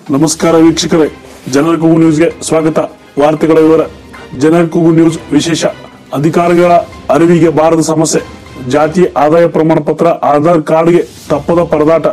ನಮಸ್ಕಾರ ವೀಕ್ಷಕರೇ ಜನರ ಕೂಗು ನ್ಯೂಸ್ಗೆ ಸ್ವಾಗತ ವಾರ್ತೆಗಳ ವಿವರ ಜನರ ಕೂಗು ನ್ಯೂಸ್ ವಿಶೇಷ ಅಧಿಕಾರಿಗಳ ಅರಿವಿಗೆ ಬಾರದ ಸಮಸ್ಯೆ ಜಾತಿ ಆದಾಯ ಪ್ರಮಾಣ ಪತ್ರ ಆಧಾರ್ ಕಾರ್ಡ್ಗೆ ತಪ್ಪದ ಪರದಾಟ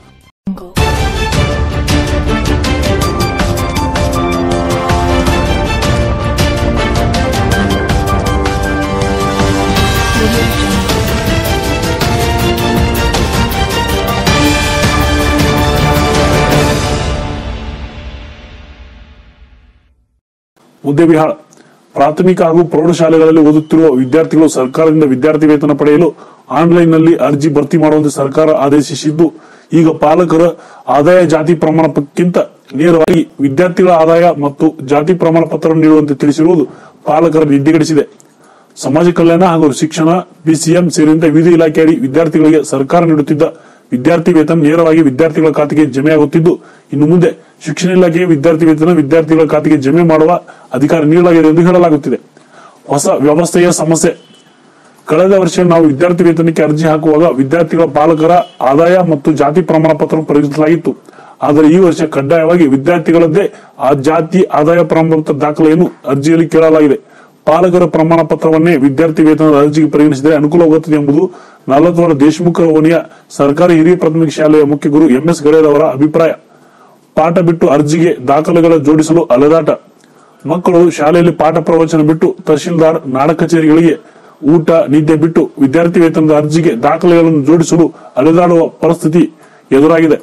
ಮುದ್ದೆಬಿಹಾಳ ಪ್ರಾಥಮಿಕ ಹಾಗೂ ಪ್ರೌಢಶಾಲೆಗಳಲ್ಲಿ ಓದುತ್ತಿರುವ ವಿದ್ಯಾರ್ಥಿಗಳು ಸರ್ಕಾರದಿಂದ ವಿದ್ಯಾರ್ಥಿ ವೇತನ ಪಡೆಯಲು ಆನ್ಲೈನ್ ನಲ್ಲಿ ಅರ್ಜಿ ಭರ್ತಿ ಮಾಡುವಂತೆ ಸರ್ಕಾರ ಆದೇಶಿಸಿದ್ದು ಈಗ ಪಾಲಕರ ಆದಾಯ ಜಾತಿ ಪ್ರಮಾಣ ಪತ್ರಕ್ಕಿಂತ ನೇರವಾಗಿ ವಿದ್ಯಾರ್ಥಿಗಳ ಆದಾಯ ಮತ್ತು ಜಾತಿ ಪ್ರಮಾಣ ಪತ್ರ ನೀಡುವಂತೆ ತಿಳಿಸಿರುವುದು ಪಾಲಕರ ನಿದ್ದೆಗೆಡಿಸಿದೆ ಸಮಾಜ ಕಲ್ಯಾಣ ಹಾಗೂ ಶಿಕ್ಷಣ ಬಿಸಿಎಂ ಸೇರಿದಂತೆ ವಿವಿಧ ಇಲಾಖೆಯಡಿ ವಿದ್ಯಾರ್ಥಿಗಳಿಗೆ ಸರ್ಕಾರ ನೀಡುತ್ತಿದ್ದ ವಿದ್ಯಾರ್ಥಿ ವೇತನ ನೇರವಾಗಿ ವಿದ್ಯಾರ್ಥಿಗಳ ಖಾತೆಗೆ ಜಮೆಯಾಗುತ್ತಿದ್ದು ಇನ್ನು ಮುಂದೆ ಶಿಕ್ಷಣ ಇಲಾಖೆಗೆ ವಿದ್ಯಾರ್ಥಿ ವೇತನ ವಿದ್ಯಾರ್ಥಿಗಳ ಖಾತೆಗೆ ಜಮೆ ಮಾಡುವ ಅಧಿಕಾರ ನೀಡಲಾಗಿದೆ ಎಂದು ಹೇಳಲಾಗುತ್ತಿದೆ ಹೊಸ ವ್ಯವಸ್ಥೆಯ ಸಮಸ್ಯೆ ಕಳೆದ ವರ್ಷ ನಾವು ವಿದ್ಯಾರ್ಥಿ ವೇತನಕ್ಕೆ ಅರ್ಜಿ ಹಾಕುವಾಗ ವಿದ್ಯಾರ್ಥಿಗಳ ಪಾಲಕರ ಆದಾಯ ಮತ್ತು ಜಾತಿ ಪ್ರಮಾಣ ಪತ್ರ ಪರಿಗಣಿಸಲಾಗಿತ್ತು ಆದರೆ ಈ ವರ್ಷ ಕಡ್ಡಾಯವಾಗಿ ವಿದ್ಯಾರ್ಥಿಗಳದ್ದೇ ಆ ಜಾತಿ ಆದಾಯ ಪ್ರಮಾಣ ಪತ್ರ ದಾಖಲೆಯನ್ನು ಅರ್ಜಿಯಲ್ಲಿ ಕೇಳಲಾಗಿದೆ ಪಾಲಕರ ಪ್ರಮಾಣ ಪತ್ರವನ್ನೇ ವಿದ್ಯಾರ್ಥಿ ವೇತನದ ಅರ್ಜಿಗೆ ಪರಿಗಣಿಸಿದರೆ ಅನುಕೂಲವಾಗುತ್ತದೆ ಎಂಬುದು ನಲವತ್ತವರ ದೇಶಮುಖ ಓಣಿಯ ಸರ್ಕಾರಿ ಹಿರಿಯ ಪ್ರಾಥಮಿಕ ಶಾಲೆಯ ಮುಖ್ಯ ಗುರು ಎಂಎಸ್ ಗಡೇರವರ ಅಭಿಪ್ರಾಯ ಪಾಠ ಬಿಟ್ಟು ಅರ್ಜಿಗೆ ದಾಖಲೆಗಳ ಜೋಡಿಸಲು ಅಲೆದಾಟ ಮಕ್ಕಳು ಶಾಲೆಯಲ್ಲಿ ಪಾಠ ಪ್ರವಚನ ಬಿಟ್ಟು ತಹಶೀಲ್ದಾರ್ ನಾಡ ಕಚೇರಿಗಳಿಗೆ ಊಟ ನಿದ್ದೆ ಬಿಟ್ಟು ವಿದ್ಯಾರ್ಥಿ ವೇತನದ ಅರ್ಜಿಗೆ ದಾಖಲೆಗಳನ್ನು ಜೋಡಿಸಲು ಅಲೆದಾಡುವ ಪರಿಸ್ಥಿತಿ ಎದುರಾಗಿದೆ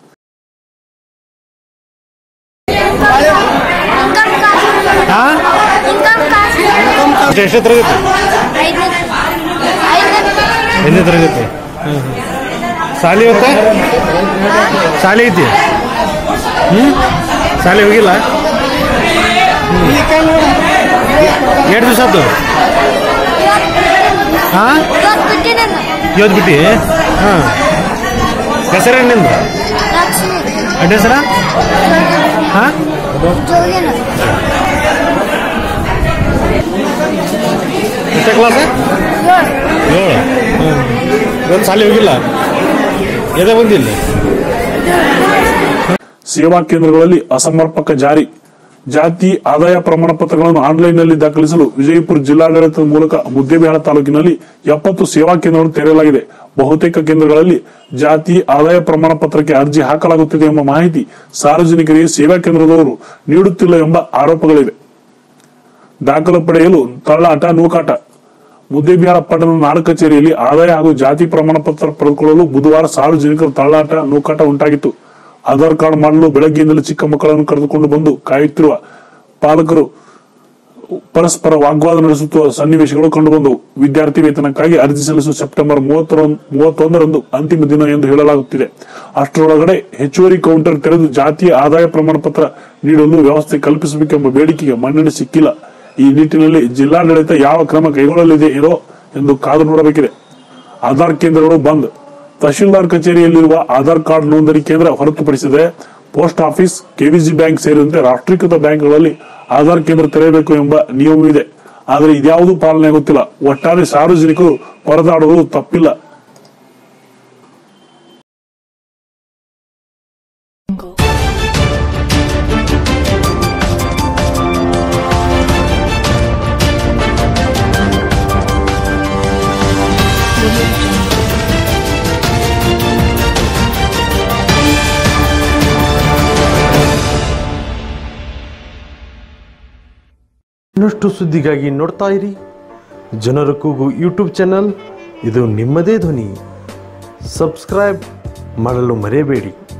ಇನ್ಕಮ್ ಕಾಸ್ಟ್ ಹಾ ಇನ್ಕಮ್ ಕಾಸ್ಟ್ ಎಷ್ಟು ಎಷ್ಟು ತರಗತಿ ಐದನೇ ಐದನೇ ಐದನೇ ತರಗತಿ ಹ್ಮ್, ಹ್ಮ್. ಶಾಲೆ ಇವತ್ತ ಶಾಲೆ ಐತಿ ಹ್ಞೂ ಶಾಲೆ ಹೋಗಿಲ್ಲ ಎರಡು ದಿವಸ ಆಯ್ತು ಹಾಂ ಇವತ್ತು ಬಿಟ್ಟಿನ ಇವತ್ತು ಬಿಟ್ಟು ಹಾಂ ಹೆಸರು ನಿಂದು ಲಕ್ಷ್ಮಿ ಅಡ್ಡ ಹೆಸರ ಹಾಂ ಜೋಗಿನ ಎಷ್ಟೇ ಕ್ಲಾಸ್ ಏಳು ಏಳು ಹ್ಞೂ ಇವತ್ತು ಶಾಲೆ ಹೋಗಿಲ್ಲ ಎದೆ ಬಂದಿಲ್ಲ ಸೇವಾ ಕೇಂದ್ರಗಳಲ್ಲಿ ಅಸಮರ್ಪಕ ಜಾರಿ ಜಾತಿ ಆದಾಯ ಪ್ರಮಾಣ ಪತ್ರಗಳನ್ನು ಆನ್ಲೈನ್ ನಲ್ಲಿ ದಾಖಲಿಸಲು ವಿಜಯಪುರ ಜಿಲ್ಲಾಡಳಿತದ ಮೂಲಕ ಮುದ್ದೇಬಿಹಾಳ ತಾಲೂಕಿನಲ್ಲಿ ಎಪ್ಪತ್ತು ಸೇವಾ ಕೇಂದ್ರಗಳನ್ನು ತೆರೆಯಲಾಗಿದೆ ಬಹುತೇಕ ಕೇಂದ್ರಗಳಲ್ಲಿ ಜಾತಿ ಆದಾಯ ಪ್ರಮಾಣ ಪತ್ರಕ್ಕೆ ಅರ್ಜಿ ಹಾಕಲಾಗುತ್ತಿದೆ ಎಂಬ ಮಾಹಿತಿ ಸಾರ್ವಜನಿಕರಿಗೆ ಸೇವಾ ಕೇಂದ್ರದವರು ನೀಡುತ್ತಿಲ್ಲ ಎಂಬ ಆರೋಪಗಳಿವೆ ದಾಖಲೆ ಪಡೆಯಲು ತಳ್ಳಾಟ ನೂಕಾಟ ಮುದ್ದೇಬಿಹಾರ ಪಟ್ಟಣದ ನಾಡ ಕಚೇರಿಯಲ್ಲಿ ಆದಾಯ ಹಾಗೂ ಜಾತಿ ಪ್ರಮಾಣ ಪತ್ರ ಪಡೆದುಕೊಳ್ಳಲು ಬುಧವಾರ ಸಾರ್ವಜನಿಕರ ತಳ್ಳಾಟ ನೂಕಾಟ ಉಂಟಾಗಿತ್ತು ಆಧಾರ್ ಕಾರ್ಡ್ ಮಾಡಲು ಬೆಳಗ್ಗೆಯಿಂದಲೇ ಚಿಕ್ಕ ಮಕ್ಕಳನ್ನು ಕರೆದುಕೊಂಡು ಬಂದು ಕಾಯುತ್ತಿರುವ ಪಾಲಕರು ಪರಸ್ಪರ ವಾಗ್ವಾದ ನಡೆಸುತ್ತಿರುವ ಸನ್ನಿವೇಶಗಳು ಕಂಡುಬಂದವು ವಿದ್ಯಾರ್ಥಿ ವೇತನಕ್ಕಾಗಿ ಅರ್ಜಿ ಸಲ್ಲಿಸುವ ಸೆಪ್ಟೆಂಬರ್ ಮೂವತ್ತೊಂದು ಮೂವತ್ತೊಂದರಂದು ಅಂತಿಮ ದಿನ ಎಂದು ಹೇಳಲಾಗುತ್ತಿದೆ ಅಷ್ಟರೊಳಗಡೆ ಹೆಚ್ಚುವರಿ ಕೌಂಟರ್ ತೆರೆದು ಜಾತಿಯ ಆದಾಯ ಪ್ರಮಾಣ ಪತ್ರ ನೀಡಲು ವ್ಯವಸ್ಥೆ ಕಲ್ಪಿಸಬೇಕೆಂಬ ಬೇಡಿಕೆಗೆ ಮನ್ನಣೆ ಸಿಕ್ಕಿಲ್ಲ ಈ ನಿಟ್ಟಿನಲ್ಲಿ ಜಿಲ್ಲಾಡಳಿತ ಯಾವ ಕ್ರಮ ಕೈಗೊಳ್ಳಲಿದೆ ಏನೋ ಎಂದು ಕಾದು ನೋಡಬೇಕಿದೆ ಆಧಾರ್ ಕೇಂದ್ರಗಳು ಬಂದ್ ತಹಶೀಲ್ದಾರ್ ಕಚೇರಿಯಲ್ಲಿರುವ ಆಧಾರ್ ಕಾರ್ಡ್ ನೋಂದಣಿ ಕೇಂದ್ರ ಹೊರತುಪಡಿಸಿದರೆ ಪೋಸ್ಟ್ ಆಫೀಸ್ ಕೆವಿಜಿ ಬ್ಯಾಂಕ್ ಸೇರಿದಂತೆ ರಾಷ್ಟ್ರೀಕೃತ ಬ್ಯಾಂಕ್ಗಳಲ್ಲಿ ಆಧಾರ್ ಕೇಂದ್ರ ತೆರೆಯಬೇಕು ಎಂಬ ನಿಯಮವಿದೆ ಆದರೆ ಇದ್ಯಾವುದೂ ಪಾಲನೆ ಆಗುತ್ತಿಲ್ಲ ಒಟ್ಟಾರೆ ಸಾರ್ವಜನಿಕರು ಪರದಾಡುವುದು ತಪ್ಪಿಲ್ಲ ಇನ್ನಷ್ಟು ಸುದ್ದಿಗಾಗಿ ನೋಡ್ತಾ ಇರಿ ಜನರ ಕೂಗು ಯೂಟ್ಯೂಬ್ ಚಾನಲ್ ಇದು ನಿಮ್ಮದೇ ಧ್ವನಿ ಸಬ್ಸ್ಕ್ರೈಬ್ ಮಾಡಲು ಮರೆಯಬೇಡಿ